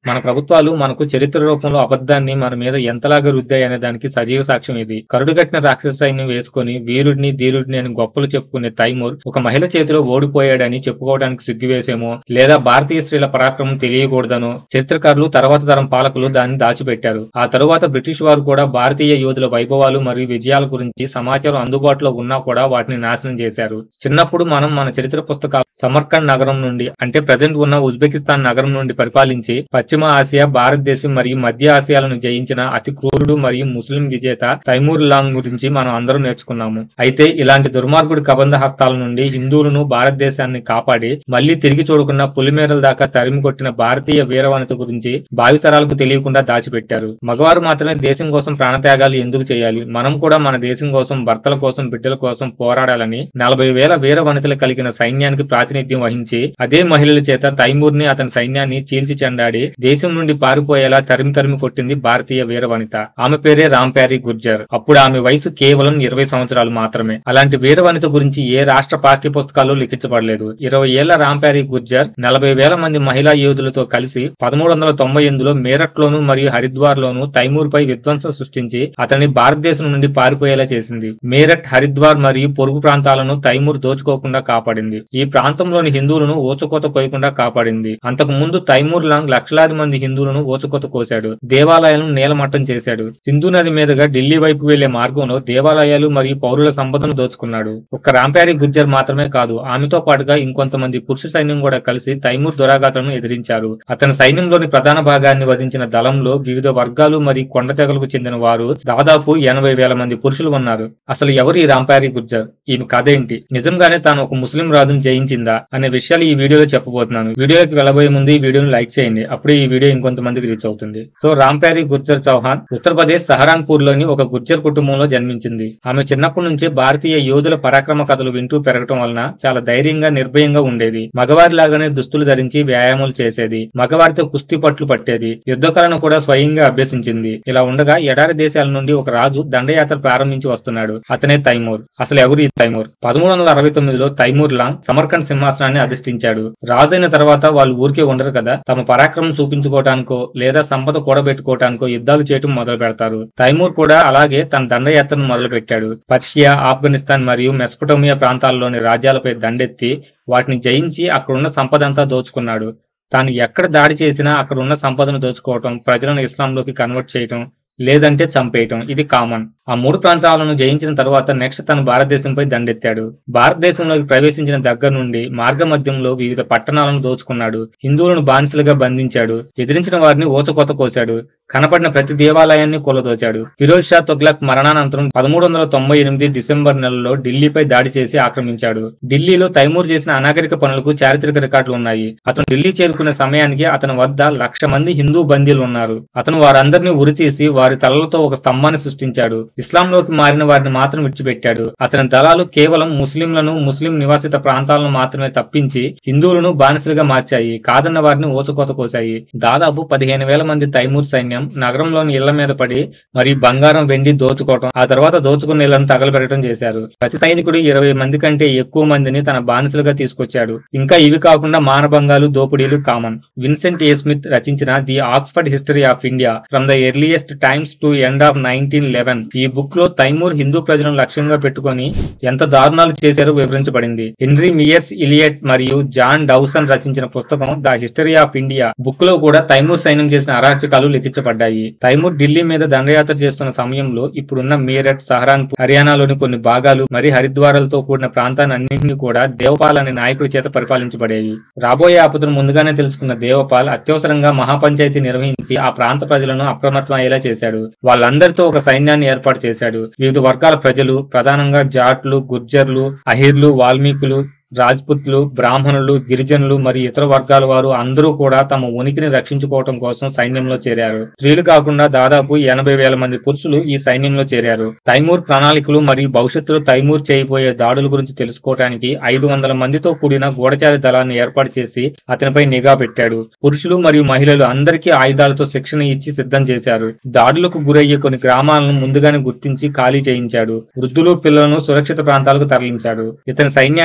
మన ప్రభుత్వాలు మనకు చరిత్ర రూపంలో అబద్ధాన్ని మన మీద ఎంతలాగా రుద్దాయి అనే దానికి సజీవ సాక్ష్యం ఇది కరుడుగట్టిన రాక్షస సైన్యం వేసుకొని వీరుడిని ధీరుడిని అని గొప్పలు చెప్పుకునే తైమూర్ ఒక మహిళ చేతిలో ఓడిపోయాడని చెప్పుకోవడానికి సిగ్గువేసేమో లేదా భారతీయ స్త్రీల పరాక్రమం తెలియకూడదనో చరిత్రకారులు తర్వాత తరం పాలకులు దాన్ని దాచిపెట్టారు ఆ తరువాత బ్రిటిష్ వారు కూడా భారతీయ యోధుల వైభవాలు మరియు విజయాల గురించి సమాచారం అందుబాటులో ఉన్నా కూడా వాటిని నాశనం చేశారు చిన్నప్పుడు మనం మన చరిత్ర పుస్తకాలు సమర్కండ్ నగరం నుండి అంటే ప్రజెంట్ ఉన్న ఉజ్బెకిస్తాన్ నగరం నుండి పరిపాలించి పశ్చిమ ఆసియా భారతదేశం మరియు మధ్య ఆసియాలను జయించిన అతి క్రూరుడు మరియు ముస్లిం విజేత తైమూర్ లాంగ్ గురించి మనం అందరం నేర్చుకున్నాము అయితే ఇలాంటి దుర్మార్గుడి కబంధ హస్తాల నుండి హిందువులను భారతదేశాన్ని కాపాడి మళ్లీ తిరిగి చూడకుండా పులిమేరల దాకా తరిమి కొట్టిన భారతీయ వీరవనిత గురించి భావితరాలకు తెలియకుండా దాచిపెట్టారు మగవారు మాత్రమే దేశం కోసం ప్రాణత్యాగాలు ఎందుకు చేయాలి మనం కూడా మన దేశం కోసం భర్తల కోసం బిడ్డల కోసం పోరాడాలని నలభై వేల వీర వనితలు కలిగిన సైన్యానికి ప్రాతినిధ్యం వహించి అదే మహిళల చేత తైమూర్ ని అతని సైన్యాన్ని చీల్చి చెండాడి దేశం నుండి పారిపోయేలా తరిమి తరిమి కొట్టింది భారతీయ వీర వనిత ఆమె పేరే రాంప్యారీ గుర్జర్ అప్పుడు ఆమె వయసు కేవలం ఇరవై సంవత్సరాలు మాత్రమే అలాంటి వీర వనిత గురించి ఏ రాష్ట్ర పాఠ్య పుస్తకాల్లో లిఖించబడలేదు ఇరవై ఏళ్ల రాంప్యారీ గుర్జర్ నలభై వేల మంది మహిళా యోధులతో కలిసి పదమూడు వందల తొంభై ఎనిమిదిలో మీరట్ లోను మరియు హరిద్వార్ లోను తైమూర్ పై విధ్వంసం సృష్టించి అతన్ని భారతదేశం నుండి పారిపోయేలా చేసింది మీరట్ హరిద్వార్ మరియు పొరుగు ప్రాంతాలను తైమూర్ దోచుకోకుండా కాపాడింది ఈ ప్రాంతంలోని హిందువులను ఊచకోత కోయకుండా కాపాడింది అంతకు ముందు తైమూర్ లాంగ్ లక్షలాది మంది హిందువులను ఊచకోత కోశాడు దేవాలయాలను నేలమట్టం చేశాడు సింధు నది మీదుగా ఢిల్లీ వైపు వెళ్లే మార్గంలో దేవాలయాలు మరియు పౌరుల సంపదను దోచుకున్నాడు ఒక్క రాంప్యారీ గుర్జర్ మాత్రమే కాదు ఆమెతో పాటుగా ఇంకొంతమంది పురుష సైన్యం కూడా కలిసి తైమూర్ దురాఘాతలను ఎదిరించారు అతని సైన్యంలోని ప్రధాన భాగాన్ని వధించిన దళంలో వివిధ వర్గాలు మరియు కొండ తెగలకు చెందిన వారు దాదాపు ఎనభై వేల మంది పురుషులు ఉన్నారు అసలు ఎవరు ఈ రాంపారి గుర్జర్ ఈమె కథ ఏంటి నిజంగానే తాను ఒక ముస్లిం రాజును జయించిందా అనే విషయాలు ఈ వీడియోలో చెప్పబోతున్నాను వీడియోకి వెళ్ళబోయే ముందు ఈ వీడియోని లైక్ చేయండి అప్పుడే ఈ వీడియో ఇంకొంతమందికి రీచ్ అవుతుంది సో రాంప్యారీ గుర్జర్ చౌహాన్ ఉత్తరప్రదేశ్ సహరాన్పూర్ లోని ఒక గుర్జర్ కుటుంబంలో జన్మించింది ఆమె చిన్నప్పటి నుంచే భారతీయ యోధుల పరాక్రమ కథలు వింటూ పెరగటం వలన చాలా ధైర్యంగా నిర్భయంగా ఉండేది మగవారిలాగానే దుస్తులు ధరించి వ్యాయామాలు చేసేది మగవారితో కుస్తీ పట్లు పట్టేది యుద్ధకళను కూడా స్వయంగా అభ్యసించింది ఇలా ఉండగా ఎడారి దేశాల నుండి ఒక రాజు దండయాత్ర ప్రారంభించి వస్తున్నాడు అతనే తైమూర్ అసలు ఎవరు ఈ తైమూర్ పదమూడు వందల అరవై తొమ్మిదిలో తైమూర్ లాంగ్ సమర్కండ్ సింహాసనాన్ని అధిష్ఠించాడు రాజైన తర్వాత వాళ్ళు ఊరికే ఉండరు కదా తమ పరాక్రమం చూపించుకోవటానికో లేదా సంపద కూడబెట్టుకోవటానికో యుద్ధాలు చేయటం మొదలు పెడతారు తైమూర్ కూడా అలాగే తన దండయాత్రను మొదలు పెట్టాడు పర్షియా ఆఫ్ఘనిస్తాన్ మరియు మెస్పటోమియా ప్రాంతాల్లోని రాజ్యాలపై దండెత్తి వాటిని జయించి అక్కడున్న సంపద అంతా దోచుకున్నాడు తాను ఎక్కడ దాడి చేసినా అక్కడ ఉన్న సంపదను దోచుకోవటం ప్రజలను ఇస్లాంలోకి కన్వర్ట్ చేయటం లేదంటే చంపేయటం ఇది కామన్ ఆ మూడు ప్రాంతాలను జయించిన తర్వాత నెక్స్ట్ తన భారతదేశంపై దండెత్తాడు భారతదేశంలోకి ప్రవేశించిన దగ్గర నుండి మార్గ మధ్యంలో వివిధ పట్టణాలను దోచుకున్నాడు హిందువులను బానిసలుగా బంధించాడు ఎదిరించిన వారిని ఊచకొత కోశాడు కనపడిన ప్రతి దేవాలయాన్ని కూలదోచాడు ఫిరోజ్ షా తొగ్లక్ మరణానంతరం పదమూడు వందల తొంభై ఎనిమిది డిసెంబర్ నెలలో ఢిల్లీపై దాడి చేసి ఆక్రమించాడు ఢిల్లీలో తైమూర్ చేసిన అనాగరిక పనులకు చారిత్రక రికార్డులు ఉన్నాయి అతను ఢిల్లీ చేరుకునే సమయానికి అతని వద్ద లక్ష మంది హిందూ బందీలు ఉన్నారు అతను వారందరినీ ఉరితీసి వారి తలలతో ఒక స్తంభాన్ని సృష్టించాడు ఇస్లాంలోకి మారిన వారిని మాత్రం విడిచిపెట్టాడు అతని దళాలు కేవలం ముస్లింలను ముస్లిం నివాసిత ప్రాంతాలను మాత్రమే తప్పించి హిందువులను బానిసలుగా మార్చాయి కాదన్న వారిని ఊచకోత కోశాయి దాదాపు పదిహేను వేల మంది తైమూర్ సైన్యం నగరంలోని ఇళ్ల మీద పడి మరియు బంగారం వెండి దోచుకోవటం ఆ తర్వాత దోచుకున్న ఇళ్లను తగలబెట్టడం చేశారు ప్రతి సైనికుడు ఇరవై మంది కంటే ఎక్కువ మందిని తన బానిసలుగా తీసుకొచ్చాడు ఇంకా ఇవి కాకుండా మానభంగాలు దోపిడీలు కామన్ విన్సెంట్ ఏ స్మిత్ రచించిన the Oxford history of India from the earliest times to end of nineteen eleven ఈ బుక్ లో తైమూర్ హిందూ ప్రజలను లక్ష్యంగా పెట్టుకొని ఎంత దారుణాలు చేశారో వివరించబడింది హెన్రీ మియర్స్ ఇలియట్ మరియు జాన్ డౌసన్ రచించిన పుస్తకం the history of India book లో కూడా తైమూర్ సైన్యం చేసిన అరాచకాలు లిఖించబడ్డాయి తైమూర్ ఢిల్లీ మీద దండయాత్ర చేస్తున్న సమయంలో ఇప్పుడున్న మీరట్ సహరాన్పూర్ హర్యానాలోని కొన్ని భాగాలు మరి హరిద్వారాలతో కూడిన ప్రాంతాలన్నింటినీ కూడా దేవపాల్ అనే నాయకుడి చేత పరిపాలించబడేవి రాబోయే ఆపదను ముందుగానే తెలుసుకున్న దేవపాల్ అత్యవసరంగా మహాపంచాయతీ నిర్వహించి ఆ ప్రాంత ప్రజలను అప్రమత్తం అయ్యేలా చేశాడు వాళ్ళందరితో ఒక సైన్యాన్ని ఏర్పాటు చేశాడు వివిధ వర్గాల ప్రజలు ప్రధానంగా జాట్లు గుర్జర్లు అహిర్లు వాల్మీకులు రాజ్పుత్లు బ్రాహ్మణులు గిరిజనులు మరియు ఇతర వర్గాల వారు అందరూ కూడా తమ ఉనికిని రక్షించుకోవటం కోసం సైన్యంలో చేరారు స్త్రీలు కాకుండా దాదాపు ఎనభై వేల మంది పురుషులు ఈ సైన్యంలో చేరారు తైమూర్ ప్రణాళికలు మరియు భవిష్యత్తులో తైమూర్ చేయబోయే దాడుల గురించి తెలుసుకోవడానికి ఐదు వందల మందితో కూడిన గూఢచారి దళాన్ని ఏర్పాటు చేసి అతనిపై నిఘా పెట్టాడు పురుషులు మరియు మహిళలు అందరికీ ఆయుధాలతో శిక్షణ ఇచ్చి సిద్ధం చేశారు దాడులకు గురయ్యే కొన్ని గ్రామాలను ముందుగానే గుర్తించి ఖాళీ చేయించాడు వృద్ధులు పిల్లలను సురక్షిత ప్రాంతాలకు తరలించాడు ఇతని సైన్యానికి మహా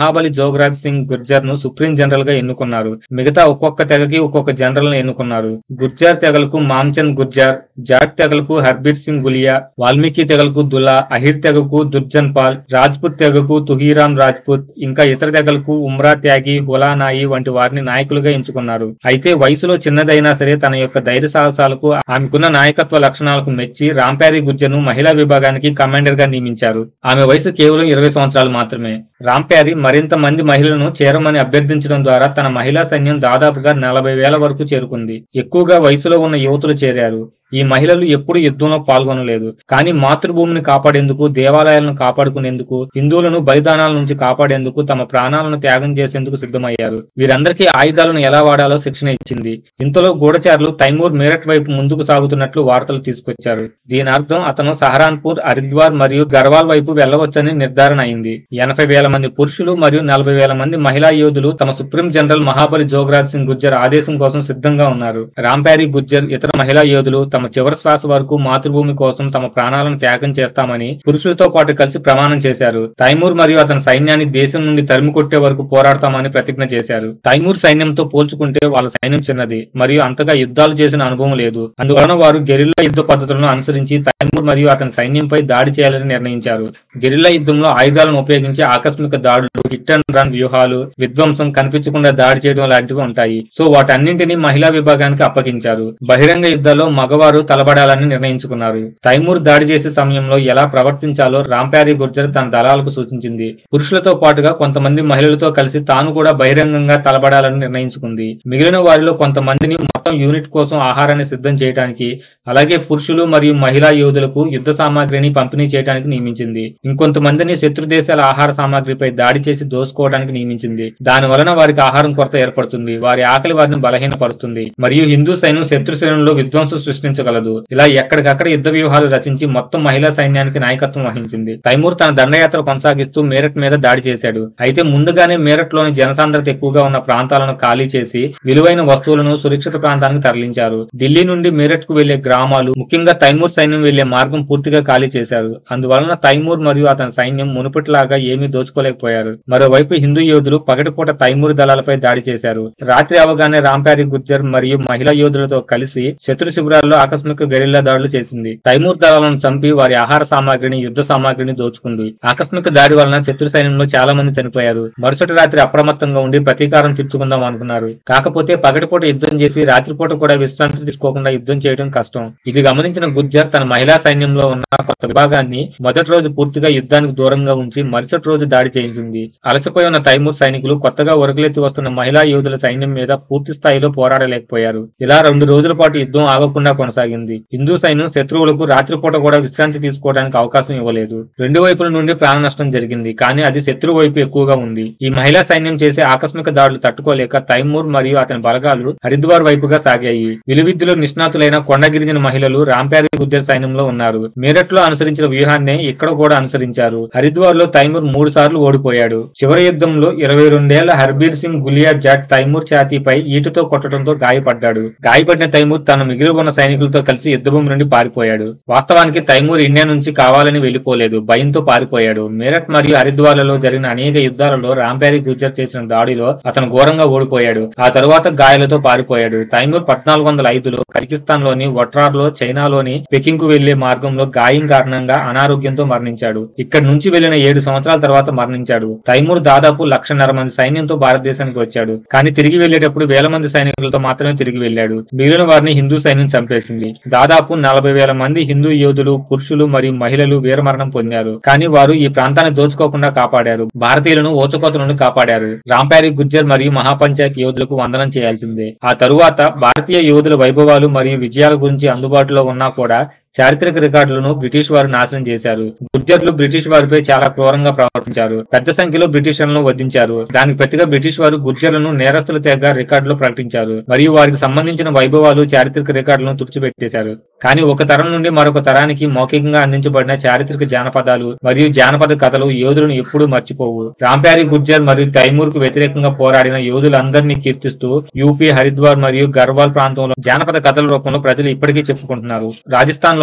మహాబలి జోగరాజ్ సింగ్ గుర్జర్ ను సుప్రీం జనరల్ గా ఎన్నుకున్నారు మిగతా ఒక్కొక్క తెగకి ఒక్కొక్క జనరల్ ను ఎన్నుకున్నారు గుర్జార్ తెగలకు మామ్చంద్ గుర్జార్ జాట్ తెగలకు హర్బీర్ సింగ్ గులియా వాల్మీకి తెగలకు దులా అహిర్ తెగకు దుర్జన్ పాల్ రాజ్పుత్ తెగకు తుహీరామ్ రాజ్పుత్ ఇంకా ఇతర తెగలకు ఉమ్రా త్యాగి హులానాయి వంటి వారిని నాయకులుగా ఎంచుకున్నారు అయితే వయసులో చిన్నదైనా సరే తన యొక్క ధైర్య సాహసాలకు ఆమెకున్న నాయకత్వ లక్షణాలకు మెచ్చి రాంప్యారి గుజ్జను మహిళా విభాగానికి కమాండర్ గా నియమించారు ఆమె వయసు కేవలం ఇరవై సంవత్సరాలు మాత్రమే రాంప్యారి మరింత మంది మహిళలను చేరమని అభ్యర్థించడం ద్వారా తన మహిళా సైన్యం దాదాపుగా నలభై వేల వరకు చేరుకుంది ఎక్కువగా వయసులో ఉన్న యువతులు చేరారు ఈ మహిళలు ఎప్పుడు యుద్ధంలో పాల్గొనలేదు కానీ మాతృభూమిని కాపాడేందుకు దేవాలయాలను కాపాడుకునేందుకు హిందువులను బలిదానాల నుంచి కాపాడేందుకు తమ ప్రాణాలను త్యాగం చేసేందుకు సిద్ధమయ్యారు వీరందరికీ ఆయుధాలను ఎలా వాడాలో శిక్షణ ఇచ్చింది ఇంతలో గూఢచారులు తైమూర్ మీరట్ వైపు ముందుకు సాగుతున్నట్లు వార్తలు తీసుకొచ్చారు దీని అర్థం అతను సహరాన్పూర్ హరిద్వార్ మరియు గర్వాల్ వైపు వెళ్లవచ్చని నిర్ధారణ అయింది ఎనభై వేల మంది పురుషులు మరియు నలభై వేల మంది మహిళా యోధులు తమ సుప్రీం జనరల్ మహాబలి జోగరాజ్ సింగ్ గుర్జర్ ఆదేశం కోసం సిద్ధంగా ఉన్నారు రాంప్యారీ గుర్జర్ ఇతర మహిళా యోధులు తమ చివరి శ్వాస వరకు మాతృభూమి కోసం తమ ప్రాణాలను త్యాగం చేస్తామని పురుషులతో పాటు కలిసి ప్రమాణం చేశారు తైమూర్ మరియు అతని సైన్యాన్ని దేశం నుండి తరిమి కొట్టే వరకు పోరాడతామని ప్రతిజ్ఞ చేశారు తైమూర్ సైన్యంతో పోల్చుకుంటే వాళ్ళ సైన్యం చిన్నది మరియు అంతగా యుద్ధాలు చేసిన అనుభవం లేదు అందువలన వారు గెరిల్లా యుద్ధ పద్ధతులను అనుసరించి తైమూర్ మరియు అతని సైన్యంపై దాడి చేయాలని నిర్ణయించారు గెరిల్లా యుద్ధంలో ఆయుధాలను ఉపయోగించి ఆకస్మిక దాడులు హిట్ అండ్ రన్ వ్యూహాలు విధ్వంసం కనిపించకుండా దాడి చేయడం లాంటివి ఉంటాయి సో వాటన్నింటినీ మహిళా విభాగానికి అప్పగించారు బహిరంగ యుద్ధాల్లో మగవారు తలబడాలని నిర్ణయించుకున్నారు తైమూర్ దాడి చేసే సమయంలో ఎలా ప్రవర్తించాలో రాంప్యారీ గుర్జర్ తన దళాలకు సూచించింది పురుషులతో పాటుగా కొంతమంది మహిళలతో కలిసి తాను కూడా బహిరంగంగా తలబడాలని నిర్ణయించుకుంది మిగిలిన వారిలో కొంతమందిని మొత్తం యూనిట్ కోసం ఆహారాన్ని సిద్ధం చేయడానికి అలాగే పురుషులు మరియు మహిళా యోధులకు యుద్ధ సామాగ్రిని పంపిణీ చేయడానికి నియమించింది ఇంకొంతమందిని శత్రు దేశాల ఆహార సామాగ్రిపై దాడి చేసి దోసుకోవడానికి నియమించింది దాని వలన వారికి ఆహారం కొరత ఏర్పడుతుంది వారి ఆకలి వారిని బలహీనపరుస్తుంది మరియు హిందూ సైన్యం శత్రు సైన్యంలో విధ్వంసం సృష్టించగలదు ఇలా ఎక్కడికక్కడ యుద్ధ వ్యూహాలు రచించి మొత్తం మహిళా సైన్యానికి నాయకత్వం వహించింది తైమూర్ తన దండయాత్ర కొనసాగిస్తూ మేరట్ మీద దాడి చేశాడు అయితే ముందుగానే మేరట్ లోని జనసాంద్రత ఎక్కువగా ఉన్న ప్రాంతాలను ఖాళీ చేసి విలువైన వస్తువులను సురక్షిత ప్రాంతానికి తరలించారు ఢిల్లీ నుండి మీరట్ కు వెళ్లే గ్రామాలు ముఖ్యంగా తైమూర్ సైన్యం వెళ్లే మార్గం పూర్తిగా ఖాళీ చేశారు అందువలన తైమూర్ మరియు అతని సైన్యం మునుపటిలాగా ఏమీ దోచుకోలేకపోయారు మరోవైపు హిందూ యోధులు పగటిపూట తైమూర్ దళాలపై దాడి చేశారు రాత్రి అవగానే రాంప్యారి గుర్జర్ మరియు మహిళా యోధులతో కలిసి శత్రు శిబిరాల్లో ఆకస్మిక గెరిల్లా దాడులు చేసింది తైమూర్ దళాలను చంపి వారి ఆహార సామాగ్రిని యుద్ధ సామాగ్రిని దోచుకుంది ఆకస్మిక దాడి వలన శత్రు సైన్యంలో చాలా మంది చనిపోయారు మరుసటి రాత్రి అప్రమత్తంగా ఉండి ప్రతీకారం తీర్చుకుందాం అనుకున్నారు కాకపోతే పగటిపూట యుద్ధం చేసి రాత్రిపూట కూడా విశ్రాంతి తీసుకోకుండా యుద్ధం చేయడం కష్టం ఇది గమనించిన గుర్జర్ తన మహిళా సైన్యంలో ఉన్న కొత్త విభాగాన్ని మొదటి రోజు పూర్తిగా యుద్ధానికి దూరంగా ఉంచి మరుసటి రోజు దాడి చేయించింది అలసిపోయి ఉన్న తైమూర్ సైనికులు కొత్తగా ఒరగలెత్తి వస్తున్న మహిళా యోధుల సైన్యం మీద పూర్తి స్థాయిలో పోరాడలేకపోయారు ఇలా రెండు రోజుల పాటు యుద్ధం ఆగకుండా కొనసాగింది హిందూ సైన్యం శత్రువులకు రాత్రిపూట కూడా విశ్రాంతి తీసుకోవడానికి అవకాశం ఇవ్వలేదు రెండు వైపుల నుండి ప్రాణ నష్టం జరిగింది కానీ అది శత్రు వైపు ఎక్కువగా ఉంది ఈ మహిళా సైన్యం చేసే ఆకస్మిక దాడులు తట్టుకోలేక తైమూర్ మరియు అతని బలగాలు హరిద్వార్ వైపుగా సాగాయి విలువిద్యలో నిష్ణాతులైన కొండ గిరిజన మహిళలు రాంప్యారి గుజ్జర్ సైన్యంలో ఉన్నారు మీరట్ లో అనుసరించిన వ్యూహాన్నే ఇక్కడ కూడా అనుసరించారు హరిద్వార్ లో తైమూర్ మూడు సార్లు ఓడిపోయాడు చివరి యుద్ధంలో ఇరవై రెండేళ్ల హర్బీర్ సింగ్ గులియా జాట్ తైమూర్ ఛాతీపై ఈటుతో కొట్టడంతో గాయపడ్డాడు గాయపడిన తైమూర్ తన మిగిలి ఉన్న సైనికులతో కలిసి యుద్ధభూమి నుండి పారిపోయాడు వాస్తవానికి తైమూర్ ఇండియా నుంచి కావాలని వెళ్లిపోలేదు భయంతో పారిపోయాడు మీరట్ మరియు హరిద్వార్లలో జరిగిన అనేక యుద్ధాలలో రాంప్యారి గుజ్జర్ చేసిన దాడిలో అతను ఘోరంగా ఓడిపోయాడు ఆ తరువాత గాయాలతో పారిపోయాడు తైమూర్ పద్నాలుగు వందల ఐదులో కజకిస్తాన్ లోని వట్రార్లో చైనాలోని పెకింగ్ కు వెళ్లే మార్గంలో గాయం కారణంగా అనారోగ్యంతో మరణించాడు ఇక్కడి నుంచి వెళ్లిన ఏడు సంవత్సరాల తర్వాత మరణించాడు తైమూర్ దాదాపు లక్షన్నర మంది సైన్యంతో భారతదేశానికి వచ్చాడు కానీ తిరిగి వెళ్లేటప్పుడు వేల మంది సైనికులతో మాత్రమే తిరిగి వెళ్లాడు మిగిలిన వారిని హిందూ సైన్యం చంపేసింది దాదాపు నలభై వేల మంది హిందూ యోధులు పురుషులు మరియు మహిళలు వీరమరణం పొందారు కానీ వారు ఈ ప్రాంతాన్ని దోచుకోకుండా కాపాడారు భారతీయులను ఓచుకోత నుండి కాపాడారు రాంప్యారి గుజ్జర్ మరియు మహాపంచాయత్ యోధులకు వందనం చేయాల్సిందే ఆ తరువాత భారతీయ యోధుల వైభవాలు మరియు విజయాల గురించి అందుబాటులో ఉన్నా కూడా చారిత్రక రికార్డులను బ్రిటిష్ వారు నాశనం చేశారు గుర్జర్లు బ్రిటిష్ వారిపై చాలా క్రూరంగా ప్రవర్తించారు పెద్ద సంఖ్యలో బ్రిటిషర్లను వధించారు దానికి ప్రతిగా బ్రిటిష్ వారు గుర్జర్లను నేరస్తుల తెగ రికార్డులో ప్రకటించారు మరియు వారికి సంబంధించిన వైభవాలు చారిత్రక రికార్డులను తుడిచిపెట్టేశారు కానీ ఒక తరం నుండి మరొక తరానికి మౌఖికంగా అందించబడిన చారిత్రక జానపదాలు మరియు జానపద కథలు యోధులను ఎప్పుడూ మర్చిపోవు రాంప్యారి గుర్జర్ మరియు తైమూర్ కు వ్యతిరేకంగా పోరాడిన యోధులందరినీ కీర్తిస్తూ యూపీ హరిద్వార్ మరియు గర్వాల్ ప్రాంతంలో జానపద కథల రూపంలో ప్రజలు ఇప్పటికీ చెప్పుకుంటున్నారు రాజస్థాన్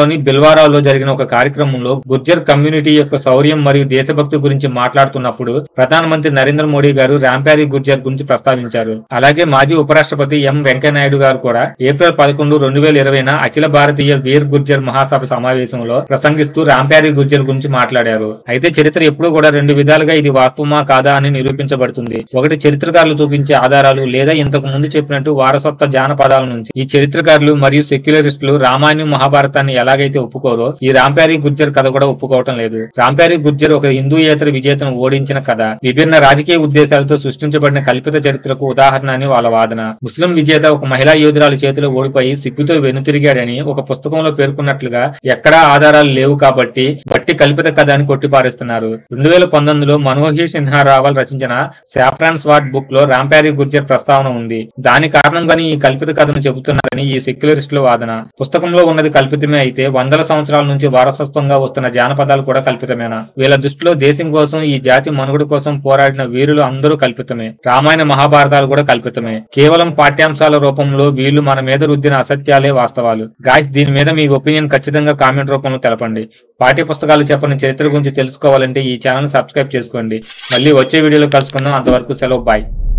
రాష్ట్రంలోని బిల్వారాలో జరిగిన ఒక కార్యక్రమంలో గుర్జర్ కమ్యూనిటీ యొక్క శౌర్యం మరియు దేశభక్తి గురించి మాట్లాడుతున్నప్పుడు ప్రధానమంత్రి నరేంద్ర మోడీ గారు రాంప్యారీ గుర్జర్ గురించి ప్రస్తావించారు అలాగే మాజీ ఉపరాష్ట్రపతి ఎం వెంకయ్యనాయుడు గారు కూడా ఏప్రిల్ పదకొండు రెండు వేల ఇరవైన అఖిల భారతీయ వీర్ గుర్జర్ మహాసభ సమావేశంలో ప్రసంగిస్తూ రాంప్యారీ గుర్జర్ గురించి మాట్లాడారు అయితే చరిత్ర ఎప్పుడూ కూడా రెండు విధాలుగా ఇది వాస్తవమా కాదా అని నిరూపించబడుతుంది ఒకటి చరిత్రకారులు చూపించే ఆధారాలు లేదా ఇంతకు ముందు చెప్పినట్టు వారసత్వ జానపదాల నుంచి ఈ చరిత్రకారులు మరియు సెక్యులరిస్టులు రామాయణం మహాభారతాన్ని ఎలాగైతే ఒప్పుకోరో ఈ రాంప్యారీ గుర్జర్ కథ కూడా ఒప్పుకోవటం లేదు రాంప్యారీ గుర్జర్ ఒక హిందూయేతర విజేతను ఓడించిన కథ విభిన్న రాజకీయ ఉద్దేశాలతో సృష్టించబడిన కల్పిత చరిత్రకు ఉదాహరణ అని వాళ్ళ వాదన ముస్లిం విజేత ఒక మహిళా యోధురాల చేతిలో ఓడిపోయి సిగ్గుతో వెనుతిరిగాడని ఒక పుస్తకంలో పేర్కొన్నట్లుగా ఎక్కడా ఆధారాలు లేవు కాబట్టి బట్టి కల్పిత కథ అని కొట్టిపారేస్తున్నారు రెండు వేల పంతొమ్మిదిలో మనోహి సిన్హా రావల్ రచించిన సాఫ్రాన్ స్వాట్ బుక్ లో రాంప్యారీ గుర్జర్ ప్రస్తావన ఉంది దాని కారణంగానే ఈ కల్పిత కథను చెబుతున్నారని ఈ సెక్యులరిస్టుల వాదన పుస్తకంలో ఉన్నది కల్పితమే అయితే వందల సంవత్సరాల నుంచి వారసత్వంగా వస్తున్న జానపదాలు కూడా కల్పితమేనా వీళ్ళ దృష్టిలో దేశం కోసం ఈ జాతి మనుగడ కోసం పోరాడిన వీరులు అందరూ కల్పితమే రామాయణ మహాభారతాలు కూడా కల్పితమే కేవలం పాఠ్యాంశాల రూపంలో వీళ్ళు మన మీద రుద్దిన అసత్యాలే వాస్తవాలు గాయస్ దీని మీద మీ ఒపీనియన్ ఖచ్చితంగా కామెంట్ రూపంలో తెలపండి పాఠ్య పుస్తకాలు చెప్పని చరిత్ర గురించి తెలుసుకోవాలంటే ఈ ఛానల్ సబ్స్క్రైబ్ చేసుకోండి మళ్ళీ వచ్చే వీడియోలో కలుసుకుందాం అంతవరకు సెలవు బాయ్